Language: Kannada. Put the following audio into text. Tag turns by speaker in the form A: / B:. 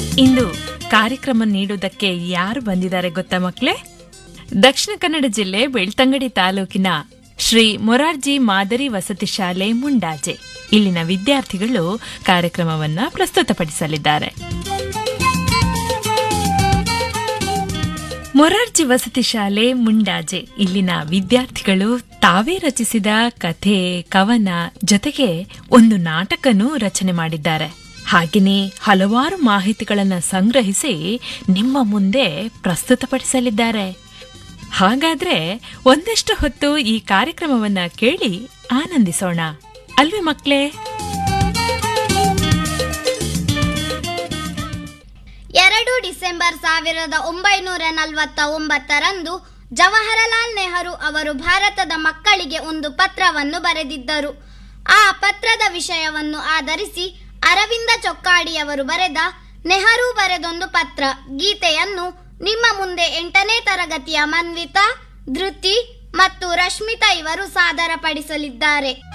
A: ಇಂದು ಕಾರ್ಯಕ್ರಮ ನೀಡುವುದಕ್ಕೆ ಯಾರು ಬಂದಿದ್ದಾರೆ ಗೊತ್ತಾ ಮಕ್ಳೇ ದಕ್ಷಿಣ ಕನ್ನಡ ಜಿಲ್ಲೆ ಬೆಳ್ತಂಗಡಿ ತಾಲೂಕಿನ ಶ್ರೀ ಮೊರಾರ್ಜಿ ಮಾದರಿ ವಸತಿ ಶಾಲೆ ಮುಂಡಾಜೆ ಇಲ್ಲಿನ ವಿದ್ಯಾರ್ಥಿಗಳು ಕಾರ್ಯಕ್ರಮವನ್ನ ಪ್ರಸ್ತುತಪಡಿಸಲಿದ್ದಾರೆ ಮೊರಾರ್ಜಿ ವಸತಿ ಶಾಲೆ ಮುಂಡಾಜೆ ಇಲ್ಲಿನ ವಿದ್ಯಾರ್ಥಿಗಳು ತಾವೇ ರಚಿಸಿದ ಕಥೆ ಕವನ ಜೊತೆಗೆ ಒಂದು ನಾಟಕನೂ ರಚನೆ ಮಾಡಿದ್ದಾರೆ ಹಾಗೆಯೇ ಹಲವಾರು ಮಾಹಿತಿಗಳನ್ನು ಸಂಗ್ರಹಿಸಿ ನಿಮ್ಮ ಮುಂದೆ ಪ್ರಸ್ತುತಪಡಿಸಲಿದ್ದಾರೆ ಹಾಗಾದ್ರೆ ಒಂದಷ್ಟು ಹೊತ್ತು ಈ ಕಾರ್ಯಕ್ರಮವನ್ನ ಕೇಳಿ ಆನಂದಿಸೋಣ ಅಲ್ವೇ ಮಕ್ಕಳೇ
B: ಎರಡು ಡಿಸೆಂಬರ್ ಸಾವಿರದ ಒಂಬೈನೂರ ನಲವತ್ತ ಒಂಬತ್ತರಂದು ಜವಾಹರಲಾಲ್ ನೆಹರು ಅವರು ಭಾರತದ ಮಕ್ಕಳಿಗೆ ಒಂದು ಪತ್ರವನ್ನು ಬರೆದಿದ್ದರು ಆ ಪತ್ರದ ವಿಷಯವನ್ನು ಆಧರಿಸಿ ಅರವಿಂದ ಚೊಕ್ಕಾಡಿಯವರು ಬರೆದ ನೆಹರು ಬರೆದೊಂದು ಪತ್ರ ಗೀತೆಯನ್ನು ನಿಮ್ಮ ಮುಂದೆ ಎಂಟನೇ ತರಗತಿಯ ಮನ್ವಿತಾ ಧೃತಿ ಮತ್ತು ರಶ್ಮಿತಾ ಇವರು ಸಾದರಪಡಿಸಲಿದ್ದಾರೆ